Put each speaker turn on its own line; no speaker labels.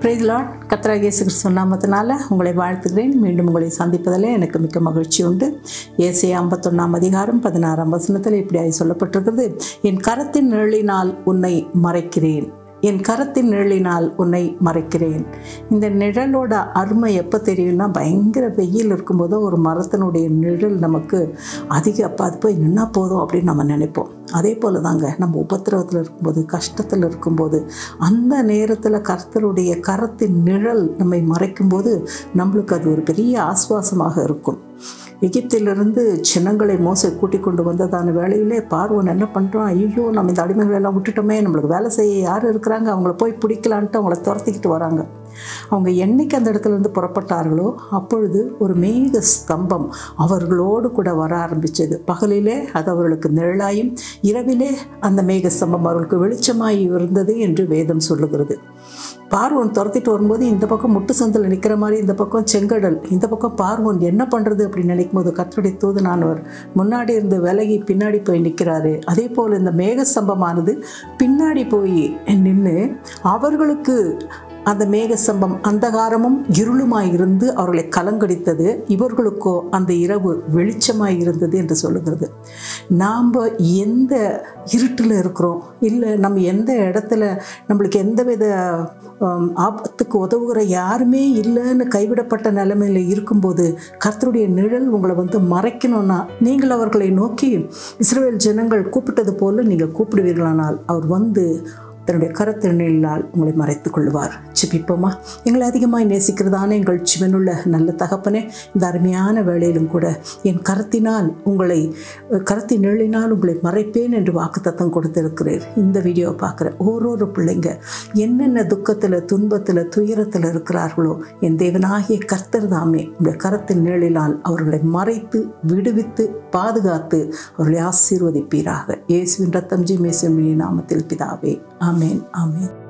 பிரைஸ்லாட் கத்ராக இயேசு கிறிஸ்து நாமத்தினால உங்களை வாழ்த்துகிறேன் மீண்டும் உங்களை சந்திப்பதில் எனக்கு மிக்க மகிழ்ச்சி உண்டு ஏசே ஐம்பத்தொன்னாம் அதிகாரம் பதினாறாம் வசனத்தில் இப்படியாய் சொல்லப்பட்டிருக்கிறது என் கரத்தின் நிழலினால் உன்னை மறைக்கிறேன் என் கரத்தின் நிழலினால் உன்னை மறைக்கிறேன் இந்த நிழலோட அருமை எப்போ தெரியும்னா பயங்கர வெயில் இருக்கும்போது ஒரு மரத்தினுடைய நிழல் நமக்கு அதிக அப்போ அது போய் நின்னா போதும் அப்படின்னு நம்ம நினைப்போம் அதே போல் தாங்க நம்ம உபத்திரவத்தில் இருக்கும்போது கஷ்டத்தில் இருக்கும்போது அந்த நேரத்தில் கர்த்தருடைய கரத்தின் நிழல் நம்மை மறைக்கும்போது நம்மளுக்கு அது ஒரு பெரிய ஆஸ்வாசமாக இருக்கும் எகிப்திலிருந்து சின்னங்களை மோசை கூட்டி கொண்டு வந்ததான வேலையிலே பார்வன் என்ன பண்ணுறான் ஐயோ நம்ம இந்த அடிமைகளை எல்லாம் விட்டுட்டோமே நம்மளுக்கு வேலை செய்ய யார் இருக்கிறாங்க அவங்கள போய் பிடிக்கலான்ட்டு அவங்கள துரத்திக்கிட்டு வராங்க அவங்க என்னைக்கு அந்த இடத்துல இருந்து புறப்பட்டார்களோ அப்பொழுது ஒரு மேக ஸ்தம்பம் அவர்களோடு கூட வர ஆரம்பித்தது பகலிலே அது அவர்களுக்கு நிழலாயும் இரவிலே அந்த மேக ஸ்தம்பம் அவர்களுக்கு வெளிச்சமாய் இருந்தது என்று வேதம் சொல்லுகிறது பார்வன் துரத்திட்டு வரும்போது இந்த பக்கம் முட்டு சந்தில் நிற்கிற மாதிரி இந்த பக்கம் செங்கடல் இந்த பக்கம் பார்வன் என்ன பண்ணுறது அப்படின்னு நினைக்கும் போது கத்தருடைய தூதனானவர் முன்னாடி இருந்து விலகி பின்னாடி போய் நிற்கிறாரு அதே போல் இந்த மேக ஸ்தம்பமானது பின்னாடி போய் நின்று அவர்களுக்கு அந்த மேகசம்பம் அந்தகாரமும் இருளுமாய் இருந்து அவர்களை கலங்கடித்தது இவர்களுக்கோ அந்த இரவு வெளிச்சமாய் இருந்தது என்று சொல்லுகிறது நாம் எந்த இருட்டில் இருக்கிறோம் இல்லை நம்ம எந்த இடத்துல நம்மளுக்கு எந்தவித ஆபத்துக்கு உதவுகிற யாருமே இல்லைன்னு கைவிடப்பட்ட நிலைமையில் இருக்கும்போது கர்த்தருடைய நிழல் உங்களை வந்து மறைக்கணும்னா நீங்கள் அவர்களை நோக்கி இஸ்ரேல் ஜனங்கள் கூப்பிட்டது போல நீங்கள் கூப்பிடுவீர்களானால் அவர் வந்து தன்னுடைய கரத்திரணிலால் உங்களை மறைத்துக் கொள்வார் ஜிபிப்போமா எங்களை அதிகமாக நேசிக்கிறதான எங்கள் ஜீவனுள்ள நல்ல தகப்பனே இந்த அருமையான வேளையிலும் கூட என் கரத்தினால் உங்களை கரத்தின் நிழலினால் உங்களை மறைப்பேன் என்று வாக்குத்தத்தம் கொடுத்திருக்கிறீர் இந்த வீடியோவை பார்க்குற ஓரொரு பிள்ளைங்க என்னென்ன துக்கத்தில் துன்பத்தில் துயரத்தில் இருக்கிறார்களோ என் தேவனாகிய கர்த்தர் தாமே உங்களுடைய கரத்தின் நிழலினால் அவர்களை மறைத்து விடுவித்து பாதுகாத்து அவர்களை ஆசீர்வதிப்பீராக இயேசுவின் ரத்தம் ஜி மேசுவின் நாமத்தில் பிதாவே ஆமேன் ஆமேன்